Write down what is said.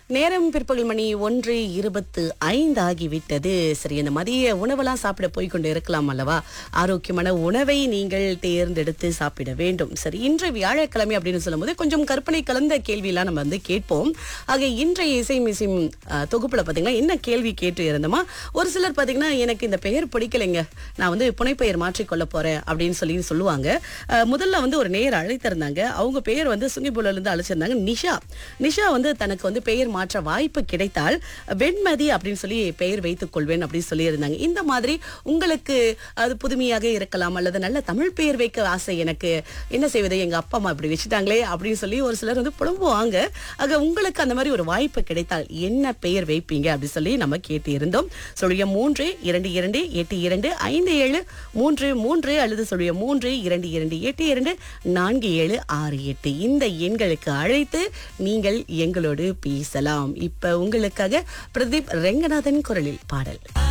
நேரம் பிற்பகல் மணி ஒன்று இருபத்து ஐந்து ஆகிவிட்டது சரி இந்த மதிய உணவெல்லாம் சாப்பிட போய்க்கொண்டு இருக்கலாம் அல்லவா ஆரோக்கியமான உணவை நீங்கள் தேர்ந்தெடுத்து சாப்பிட வேண்டும் சரி இன்று வியாழக்கிழமை அப்படின்னு சொல்லும்போது கொஞ்சம் கற்பனை கலந்த கேள்வியெல்லாம் நம்ம வந்து கேட்போம் ஆக இன்றைய இசை மிசிம் அஹ், தொகுப்புல பாத்தீங்கன்னா என்ன கேள்வி கேட்டு இருந்தோமா ஒரு சிலர் பாத்தீங்கன்னா எனக்கு இந்த பெயர் பிடிக்கலைங்க நான் வந்து புனைப்பெயர் மாற்றிக்கொள்ள போறேன் அப்படின்னு சொல்லி சொல்லுவாங்க அஹ், முதல்ல வந்து ஒரு நேர் அழைத்திருந்தாங்க அவங்க பெயர் வந்து சுங்கிபுல இருந்து அழைச்சிருந்தாங்க நிஷா நிஷா வந்து தனக்கு வந்து பெயர் மாற்ற வாய்ப்பு கிடைத்தால் வெண்மதி அப்படின்னு சொல்லி பெயர் வைத்துக் கொள்வேன் அப்படின்னு சொல்லி இருந்தாங்க இந்த மாதிரி உங்களுக்கு அது புதுமையாக இருக்கலாம் அல்லது நல்ல தமிழ் பெயர் வைக்க ஆசை எனக்கு என்ன செய்வது எங்க அப்பா அம்மா இப்படி வச்சுட்டாங்களே அப்படின்னு சொல்லி ஒரு சிலர் வந்து புலம்புவாங்க ஆக உங்களுக்கு அந்த மாதிரி ஒரு வாய்ப்பு கிடைத்தால் என்ன பெயர் வைப்பீங்க அப்படின்னு சொல்லி நம்ம கேட்டு இருந்தோம் சொல்லிய மூன்று இரண்டு இரண்டு எட்டு இரண்டு ஐந்து ஏழு மூன்று மூன்று அல்லது சொல்லிய மூன்று இரண்டு இரண்டு எட்டு இரண்டு நான்கு ஏழு ஆறு எட்டு இந்த எண்களுக்கு அழைத்து நீங்கள் எங்களோடு பேசலாம் இப்ப உங்களுக்காக பிரதீப் ரெங்கநாதன் குரலில் பாடல்